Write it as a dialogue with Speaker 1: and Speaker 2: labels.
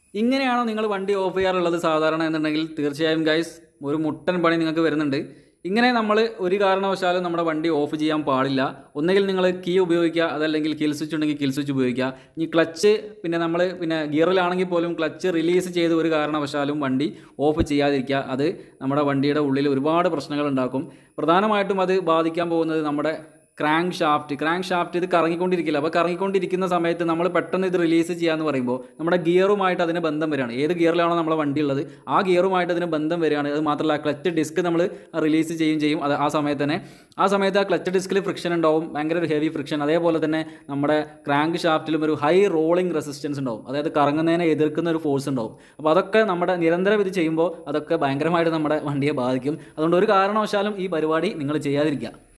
Speaker 1: ഇങ്ങനെയാണോ നിങ്ങൾ വണ്ടി ഓഫ് ചെയ്യാറുള്ളത് സാധാരണ എന്നുണ്ടെങ്കിൽ തീർച്ചയായും ഗൈസ് ഒരു മുട്ടൻ പണി നിങ്ങൾക്ക് വരുന്നുണ്ട് ഇങ്ങനെ നമ്മൾ ഒരു കാരണവശാലും നമ്മുടെ വണ്ടി ഓഫ് ചെയ്യാൻ പാടില്ല ഒന്നുകിൽ നിങ്ങൾ കീ ഉപയോഗിക്കുക അതല്ലെങ്കിൽ കിൽ സ്വിച്ച് ഉണ്ടെങ്കിൽ കിൽ സ്വിച്ച് ഉപയോഗിക്കുക ഇനി ക്ലച്ച് പിന്നെ നമ്മൾ പിന്നെ ഗിയറിലാണെങ്കിൽ പോലും ക്ലച്ച് റിലീസ് ചെയ്ത് ഒരു കാരണവശാലും വണ്ടി ഓഫ് ചെയ്യാതിരിക്കുക അത് നമ്മുടെ വണ്ടിയുടെ ഉള്ളിൽ ഒരുപാട് പ്രശ്നങ്ങൾ ഉണ്ടാക്കും പ്രധാനമായിട്ടും അത് ബാധിക്കാൻ പോകുന്നത് നമ്മുടെ ക്രാങ്ക് ഷാഫ്റ്റ് ക്രാങ്ക് ഷാഫ്റ്റ് ഇത് കറങ്ങിക്കൊണ്ടിരിക്കില്ല അപ്പോൾ കറങ്ങിക്കൊണ്ടിരിക്കുന്ന സമയത്ത് നമ്മൾ പെട്ടെന്ന് ഇത് റിലീസ് ചെയ്യാന്ന് പറയുമ്പോൾ നമ്മുടെ ഗിയറുമായിട്ട് അതിന് ബന്ധം വരികയാണ് ഏത് ഗിയറിലാണോ നമ്മളെ വണ്ടി ഉള്ളത് ആ ഗിയറുമായിട്ട് അതിന് ബന്ധം വരികയാണ് അത് മാത്രമല്ല ക്ലച്ച് ഡിസ്ക് നമ്മൾ റിലീസ് ചെയ്യും ചെയ്യും അത് ആ സമയത്ത് തന്നെ ആ സമയത്ത് ആ ക്ലച്ച് ഡിസ്കിൽ ഫ്രിക്ഷൻ ഉണ്ടാവും ഭയങ്കര ഒരു ഹെവി ഫ്രിക്ഷൻ അതേപോലെ തന്നെ നമ്മുടെ ക്രാങ്ക് ഷാഫ്റ്റിലും ഒരു ഹൈ റോളിംഗ് റെസിസ്റ്റൻസ് ഉണ്ടാവും അതായത് കറങ്ങുന്നതിനെ എതിർക്കുന്ന ഒരു ഫോഴ്സ് ഉണ്ടാവും അപ്പോൾ അതൊക്കെ നമ്മുടെ നിരന്തരം ഇത് ചെയ്യുമ്പോൾ അതൊക്കെ ഭയങ്കരമായിട്ട് നമ്മുടെ വണ്ടിയെ ബാധിക്കും അതുകൊണ്ട് ഒരു കാരണവശാലും ഈ പരിപാടി നിങ്ങൾ ചെയ്യാതിരിക്കുക